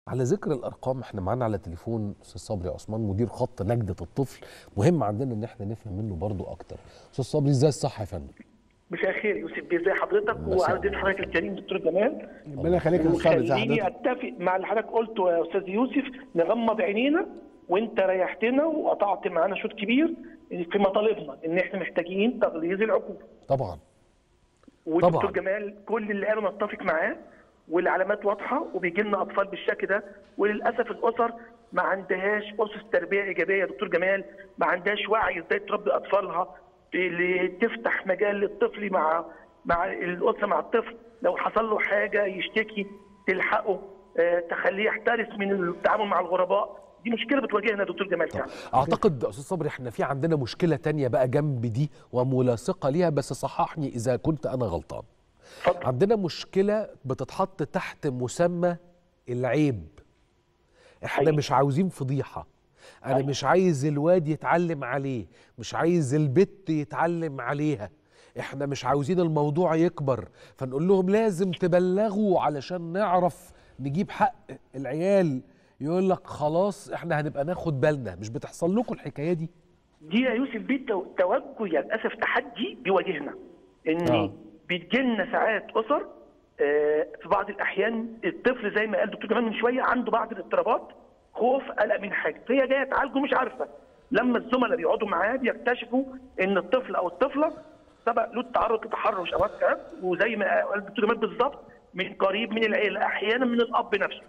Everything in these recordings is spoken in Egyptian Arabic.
على ذكر الارقام احنا معانا على تليفون استاذ صبري عثمان مدير خط نجده الطفل مهم عندنا ان احنا نفهم منه برضو اكتر استاذ صبري ازاي الصح يا فندم مساء الخير يوسف بيه ازي حضرتك مساء وعايزين حضرتك الكريم دكتور جمال ربنا يخليك يا استاذ صبري زي وخليني حضرتك اتفق مع اللي حضرتك قلته يا استاذ يوسف نغمض عينينا وانت ريحتنا وقطعت معانا شوط كبير في مطالبنا ان احنا محتاجين تغليظ العقوبه طبعا ودكتور طبعاً. جمال كل اللي قاله نتفق معاه والعلامات واضحه وبيجي لنا اطفال بالشكل ده وللاسف الاسر ما عندهاش اسس تربيه ايجابيه يا دكتور جمال ما عندهاش وعي ازاي تربي اطفالها اللي تفتح مجال للطفل مع مع الاسره مع الطفل لو حصل له حاجه يشتكي تلحقه آه، تخليه يحترس من التعامل مع الغرباء دي مشكله بتواجهنا يا دكتور جمال فعلا اعتقد استاذ صبري احنا في عندنا مشكله تانية بقى جنب دي وملاصقه ليها بس صححني اذا كنت انا غلطان اتفضل عندنا مشكله بتتحط تحت مسمى العيب احنا حقيقي. مش عاوزين فضيحه انا أيوة. مش عايز الواد يتعلم عليه مش عايز البت يتعلم عليها احنا مش عاوزين الموضوع يكبر فنقول لهم لازم تبلغوا علشان نعرف نجيب حق العيال يقول لك خلاص احنا هنبقى ناخد بالنا مش بتحصل لكم الحكايه دي دي يا يوسف بيه تو- توجه يعني للاسف تحدي بيواجهنا ان آه. بتجي لنا ساعات اسر آه، في بعض الاحيان الطفل زي ما قال دكتور جمال من شويه عنده بعض الاضطرابات خوف قلق من حاجه فهي جايه تعالجه مش عارفه لما الزملاء بيقعدوا معاه بيكتشفوا ان الطفل او الطفله سبق له التعرض لتحرش او اكتئاب وزي ما قال الدكتور جمال بالظبط من قريب من العيله احيانا من الاب نفسه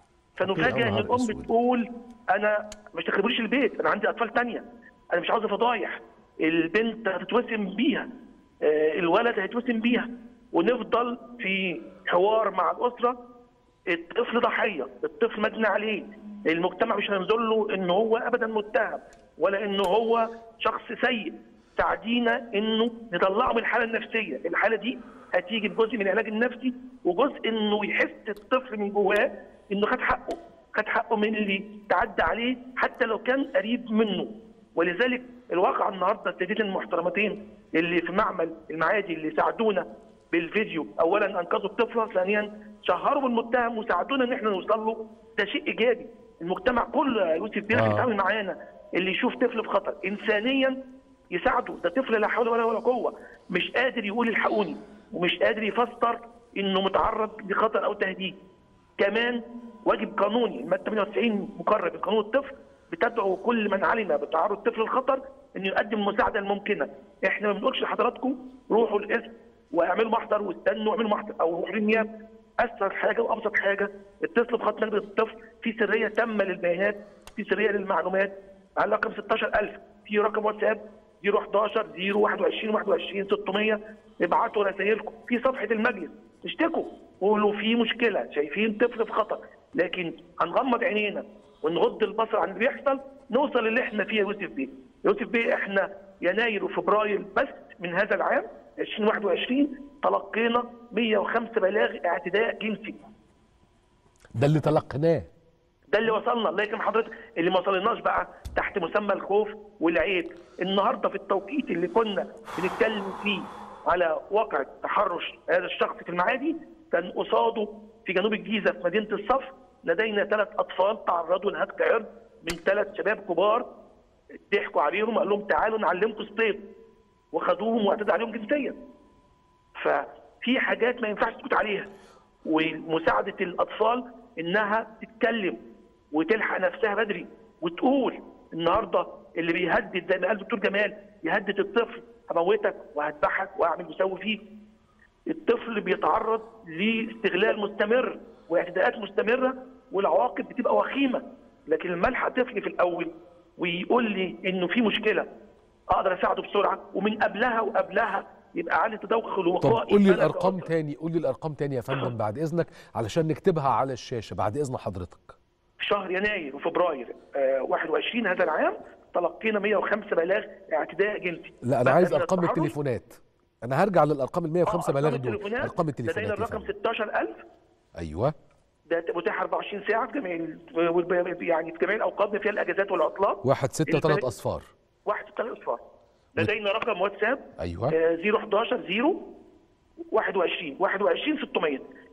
فنفاجئ يا ان نهار الام أسود. بتقول انا مش تخربوش البيت انا عندي اطفال تانية انا مش عاوزه فضايح البنت هتتوسم بيها آه، الولد هيتوسم بيها ونفضل في حوار مع الاسره الطفل ضحيه الطفل مجني عليه المجتمع مش هينظر له ان هو ابدا متهم ولا ان هو شخص سيء ساعدينا انه نطلعه من الحاله النفسيه الحاله دي هتيجي بجزء من العلاج النفسي وجزء انه يحس الطفل من جواه انه خد حقه خد حقه من اللي تعدى عليه حتى لو كان قريب منه ولذلك الواقع النهارده السيدتين المحترمتين اللي في معمل المعادي اللي ساعدونا بالفيديو اولا انقذوا الطفله ثانيا شهروا المتهم وساعدونا ان احنا نوصل له ده شيء ايجابي المجتمع كله يا يوسف بيرك آه. بيتعامل معانا اللي يشوف طفل في خطر انسانيا يساعده ده طفل لا حول ولا ولا قوه مش قادر يقول الحقوني ومش قادر يفسر انه متعرض لخطر او تهديد كمان واجب قانوني الماده 98 مقرر من قانون الطفل بتدعو كل من علم بتعرض طفل للخطر انه يقدم المساعده الممكنه احنا ما بنقولش لحضراتكم روحوا الاسم واعملوا محضر واستنوا واعملوا محضر او روحوا للنيابه اسهل حاجه وابسط حاجه اتصلوا بخط نجده الطفل في سريه تامه للبيانات في سريه للمعلومات على رقم 16000 في رقم واتساب 011 021 21 600 ابعتوا رسائلكم في صفحه المجلس اشتكوا قولوا في مشكله شايفين طفل في خطر لكن هنغمض عينينا ونغض البصر عن اللي بيحصل نوصل للي احنا فيه يا يوسف بيه يوسف بيه احنا يناير وفبراير بس من هذا العام 2021 تلقينا 105 بلاغ اعتداء جنسي ده اللي تلقيناه ده اللي وصلنا الله يكرم حضرتك اللي ما وصلناش بقى تحت مسمى الخوف والعيب النهارده في التوقيت اللي كنا بنتكلم فيه على واقع تحرش هذا الشخص في المعادي كان قصاده في جنوب الجيزه في مدينه الصف لدينا ثلاث اطفال تعرضوا لهتك عرض من ثلاث شباب كبار ضحكوا عليهم قال لهم تعالوا نعلمكم سبيط وخدوهم واعتدوا عليهم جنسيا ففي حاجات ما ينفعش تسكت عليها ومساعده الاطفال انها تتكلم وتلحق نفسها بدري وتقول النهارده اللي بيهدد زي ما قال دكتور جمال يهدد الطفل هموتك وهذبحك واعمل واسوي فيك الطفل بيتعرض لاستغلال مستمر واعتداءات مستمره والعواقب بتبقى وخيمه لكن لما الحق طفلي في الاول ويقول لي انه في مشكله اقدر اساعده بسرعه ومن قبلها وقبلها يبقى عالي التدخل طب ووقائي قول لي أنا الارقام كأسرة. تاني قول لي الارقام تاني يا فندم بعد اذنك علشان نكتبها على الشاشه بعد اذن حضرتك في شهر يناير وفبراير آه 21 هذا العام تلقينا 105 بلاغ اعتداء جنسي لا انا بقى عايز من ارقام التحرش. التليفونات انا هرجع للارقام ال 105 آه، بلاغ أرقام دول التليفونات. ارقام لدينا التليفونات يا الرقم فندم 16000 ايوه ده متاح 24 ساعه في جميع ال- والب- يعني في جميع الاوقات فيها الاجازات والعطلات واحد ستة الباقي- ثلاث اصفار واحد ثلاث اصفار لدينا رقم واتساب ايوه آه 011 0 21 21 600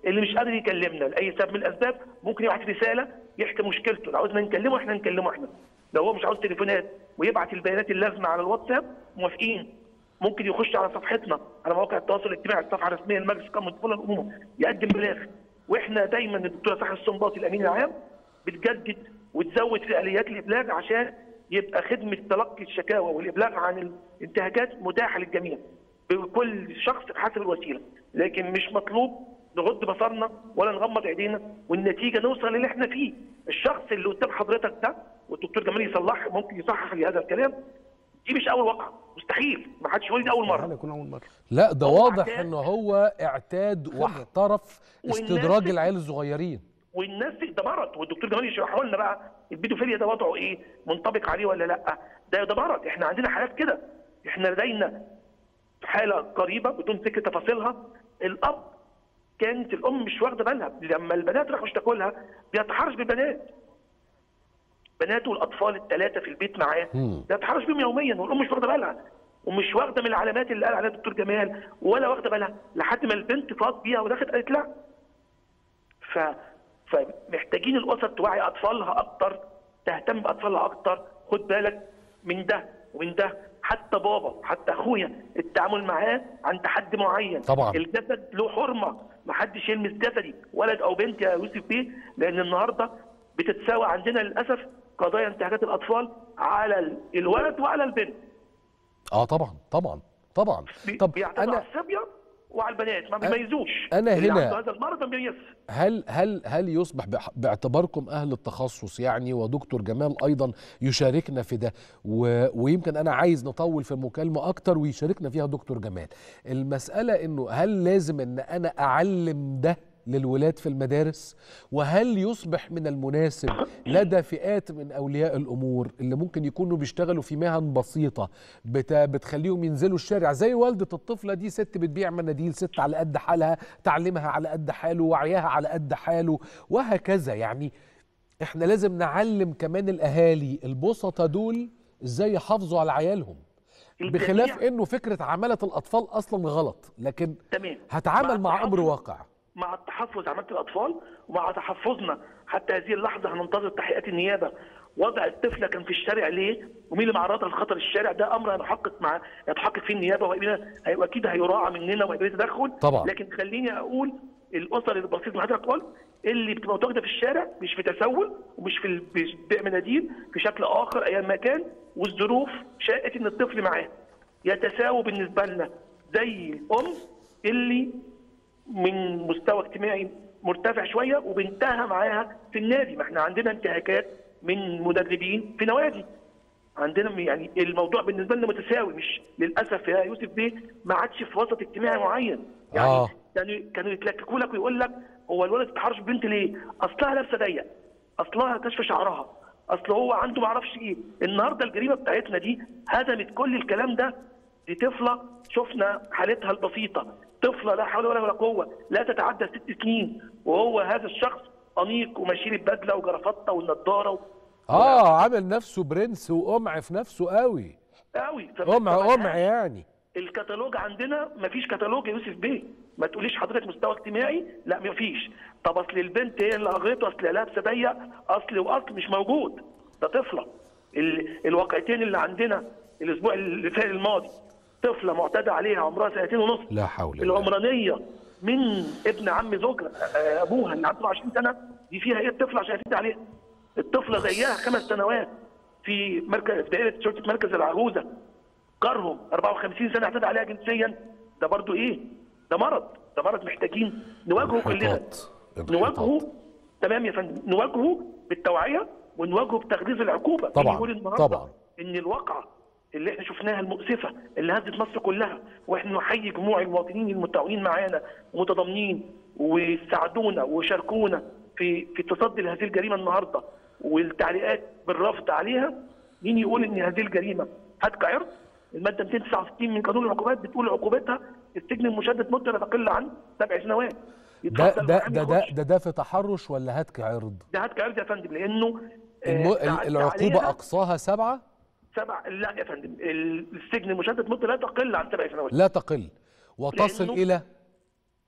اللي مش قادر يكلمنا لاي سبب من الاسباب ممكن يبعت رساله يحكي مشكلته لو عاوزنا نكلمه احنا نكلمه احنا لو هو مش عاوز تليفونات ويبعت البيانات اللازمه على الواتساب موافقين ممكن يخش على صفحتنا على مواقع التواصل الاجتماعي الصفحه الرسميه لمجلس قمه الطفوله الامومه يقدم بلاغ واحنا دايما الدكتوره سحر السنباطي الامين العام بتجدد وتزود في اليات الابلاغ عشان يبقى خدمه تلقي الشكاوى والابلاغ عن الانتهاكات متاحه للجميع بكل شخص بحسب الوسيله لكن مش مطلوب نغض بصرنا ولا نغمض ايدينا والنتيجه نوصل للي احنا فيه الشخص اللي قدام حضرتك ده والدكتور جمال يصلح ممكن يصحح لي هذا الكلام دي مش اول واقعه مستحيل ما حدش يقول دي اول مره يكون اول مره لا ده هو واضح اعتاد- ان هو اعتاد واحترف والناس استدراج بت- العيال الصغيرين والناس ده مرض والدكتور جمال يشرحوا لنا بقى البيدوفيليا ده وضعه ايه منطبق عليه ولا لا ده ده مرض احنا عندنا حالات كده احنا لدينا حاله قريبه بدون ذكر تفاصيلها الاب كانت الام مش واخده بالها لما البنات راحوا اشتكوا لها بيتحرش بالبنات بناته والاطفال الثلاثه في البيت معاه مم. بيتحرش بيهم يوميا والام مش واخده بالها ومش واخده من العلامات اللي قال عليها الدكتور جمال ولا واخده بالها لحد ما البنت فاض بيها ودخلت قالت لا ف فمحتاجين الاسر توعي اطفالها اكتر تهتم باطفالها اكتر خد بالك من ده ومن ده حتى بابا حتى اخويا التعامل معاه عند حد معين طبعا. الجسد له حرمه ما حدش يلمس جسدي ولد او بنت يا يوسف بيه لان النهارده بتتساوى عندنا للاسف قضايا انتهاكات الاطفال على ال- الولد وعلى البنت اه طبعا طبعا طبعا بي- طب بيعتمدوا انا على الصبيه وعلى البنات ما بيميزوش أنا اللي هنا- عنده هذا المرض ما بيميزش هل هل هل يصبح بح- باعتباركم اهل التخصص يعني ودكتور جمال ايضا يشاركنا في ده و ويمكن انا عايز نطول في المكالمه اكتر ويشاركنا فيها دكتور جمال المساله انه هل لازم ان انا اعلم ده للولاد في المدارس وهل يصبح من المناسب لدى فئات من اولياء الامور اللي ممكن يكونوا بيشتغلوا في مهن بسيطه بت بتخليهم ينزلوا الشارع زي والده الطفله دي ست بتبيع مناديل ست على قد حالها تعليمها على قد حاله وعيها على قد حاله وهكذا يعني احنا لازم نعلم كمان الاهالي البسطة دول ازاي يحافظوا على عيالهم بخلاف الجميع- انه فكره عماله الاطفال اصلا غلط لكن تمام هتعامل مع امر التحفظ- واقع مع التحفظ عمليه الاطفال ومع تحفظنا حتى هذه اللحظه هننتظر تحقيقات النيابه وضع الطفله كان في الشارع ليه ومين اللي معرضها لخطر الشارع ده امر هيتحقق مع يتحقق فيه النيابه وهيبقى هيبقى اكيد هيراعى مننا وهيبقى ليه تدخل طبعا. لكن خليني اقول الاسر البسيط اللي حضرتك قلت اللي بتبقى متواجده في الشارع مش في تسول ومش في ال- مش بيع مناديل في شكل اخر ايا ما كان والظروف شاءت ان الطفل معاه يتساوى بالنسبه لنا زي الام اللي من مستوى اجتماعي مرتفع شويه وبنتها معاها في النادي ما احنا عندنا انتهاكات من مدربين في نوادي عندنا يعني الموضوع بالنسبه لنا متساوي مش للاسف يا يوسف بيه ما عادش في وسط اجتماعي معين يعني آه. يعني كانوا يتلككوا لك ويقول لك هو الولد اتحرش بنت ليه؟ اصلها لابسه ضيق اصلها كشف شعرها اصل هو عنده ما اعرفش ايه النهارده الجريمه بتاعتنا دي هدمت كل الكلام ده دي طفله شفنا حالتها البسيطه طفله لا حول ولا ولا قوه لا تتعدى ست سنين وهو هذا الشخص انيق ومشيل البدله وجرافطه والنضاره و... اه عامل نفسه برنس وقمع في نفسه قوي قوي قمع قمع يعني الكتالوج عندنا مفيش كتالوج يا يوسف بيه ما تقوليش حضرتك مستوى اجتماعي لا مفيش طب اصل البنت هي اللي اغرته اصل لابسه ضيق اصل واصل مش موجود ده طفله ال... الواقعتين اللي عندنا الاسبوع اللي فات الماضي طفله معتدى عليها عمرها سنتين ونص لا حول الله العمرانيه من ابن عم زوجها آه، ابوها اللي عنده 20 سنه دي فيها ايه الطفله عشان يعتدي عليها الطفله زيها خمس سنوات في مركز في دائره شرطه مركز العجوزه جارهم 54 سنه اعتدى عليها جنسيا ده برضو ايه ده مرض ده مرض محتاجين نواجهه كلنا انحطاط. نواجهه انحطاط. تمام يا فندم نواجهه بالتوعيه ونواجهه بتغليظ العقوبه طبعاً، يقول النهارده طبعاً. ان الواقعه اللي احنا شفناها المؤسفه اللي هزت مصر كلها واحنا نحيي جموع المواطنين المتعاونين معانا ومتضامنين وساعدونا وشاركونا في في التصدي لهذه الجريمه النهارده والتعليقات بالرفض عليها مين يقول ان هذه الجريمه هتك عرض الماده 269 من قانون العقوبات بتقول عقوبتها السجن المشدد مده لا تقل عن سبع سنوات ده يتفضل ده المحامي ده ده, يخش. ده ده في تحرش ولا هتك عرض ده هتك عرض يا فندم لانه آه، الم... تعدى العقوبه عليها اقصاها سبعه سبع لا يا فندم السجن المشدد مده لا تقل عن سبع سنوات لا تقل وتصل لأنه- الى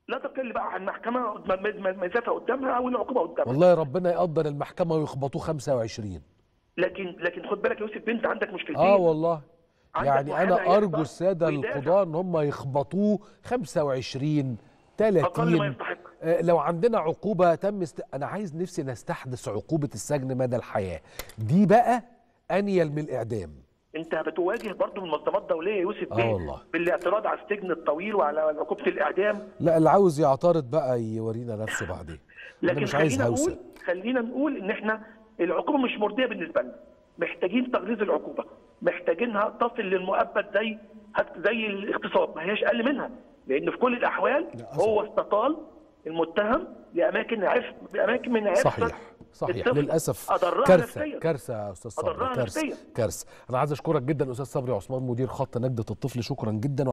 لا تقل بقى عن محكمه م- م- مسافه قدامها او العقوبه قدامها والله ربنا يقدر المحكمه ويخبطوه 25 لكن لكن خد بالك يا يوسف بنت عندك مشكلتين اه والله عندك يعني محامي انا هيحضر ارجو الساده ويدافع. القضاه ان هم يخبطوه 25 اقل ما 30 يستحق آه، لو عندنا عقوبه تم است... انا عايز نفسي نستحدث عقوبه السجن مدى الحياه دي بقى انيل من الاعدام انت بتواجه برضه منظمات دوليه يا يوسف آه بيه والله. بالاعتراض على السجن الطويل وعلى عقوبه الاعدام لا اللي عاوز يعترض بقى يورينا نفسه بعدين انا لكن مش عايز خلينا هوسه نقول خلينا نقول ان احنا العقوبه مش مرضيه بالنسبه لنا محتاجين تغليظ العقوبه محتاجينها تصل للمؤبد زي زي الاغتصاب ما هياش اقل منها لان في كل الاحوال للأسف. هو استطال المتهم لاماكن عف باماكن من عفه صحيح صحيح الطفل. للاسف أضرها كارثه نفسياً. كارثه يا استاذ صبري أضرها كارثه نفسياً. كارثه انا عايز اشكرك جدا استاذ صبري عثمان مدير خط نجده الطفل شكرا جدا